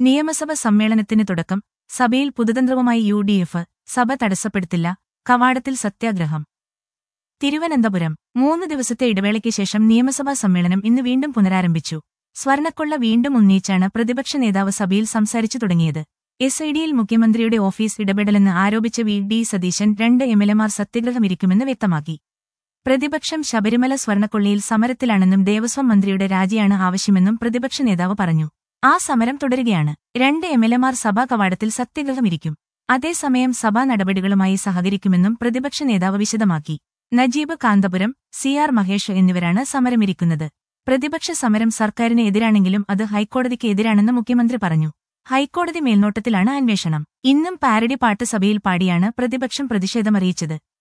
നിയമസഭ സമ്മേളനത്തിന് തുടക്കം സഭയിൽ പുതുതന്ത്രവുമായി യു ഡി എഫ് സഭ തടസ്സപ്പെടുത്തില്ല കവാടത്തിൽ സത്യാഗ്രഹം തിരുവനന്തപുരം മൂന്ന് ദിവസത്തെ ഇടവേളയ്ക്ക് ശേഷം നിയമസഭാ സമ്മേളനം ഇന്ന് വീണ്ടും പുനരാരംഭിച്ചു സ്വർണക്കൊള്ള വീണ്ടും ഉന്നയിച്ചാണ് പ്രതിപക്ഷ നേതാവ് സഭയിൽ സംസാരിച്ചു തുടങ്ങിയത് എസ് ഐ ഡിയിൽ മുഖ്യമന്ത്രിയുടെ ഓഫീസ് ഇടപെടലെന്ന് ആരോപിച്ച വി ഡി സതീശൻ രണ്ട് എംഎൽഎമാർ സത്യഗ്രഹമിരിക്കുമെന്ന് വ്യക്തമാക്കി പ്രതിപക്ഷം ശബരിമല സ്വർണക്കൊള്ളിയിൽ സമരത്തിലാണെന്നും ദേവസ്വം മന്ത്രിയുടെ രാജിയാണ് ആവശ്യമെന്നും പ്രതിപക്ഷ നേതാവ് പറഞ്ഞു ആ സമരം തുടരുകയാണ് രണ്ട് എംഎൽഎമാർ സഭാ കവാടത്തിൽ സത്യഗ്രഹമിരിക്കും അതേസമയം സഭാ നടപടികളുമായി സഹകരിക്കുമെന്നും പ്രതിപക്ഷ നേതാവ് വിശദമാക്കി നജീബ് കാന്തപുരം സി ആർ മഹേഷ് എന്നിവരാണ് സമരമിരിക്കുന്നത് പ്രതിപക്ഷ സമരം സർക്കാരിന് എതിരാണെങ്കിലും അത് ഹൈക്കോടതിക്ക് എതിരാണെന്ന് മുഖ്യമന്ത്രി പറഞ്ഞു ഹൈക്കോടതി മേൽനോട്ടത്തിലാണ് അന്വേഷണം ഇന്നും പാരഡി പാട്ട് സഭയിൽ പാടിയാണ് പ്രതിപക്ഷം പ്രതിഷേധമറിയിച്ചത്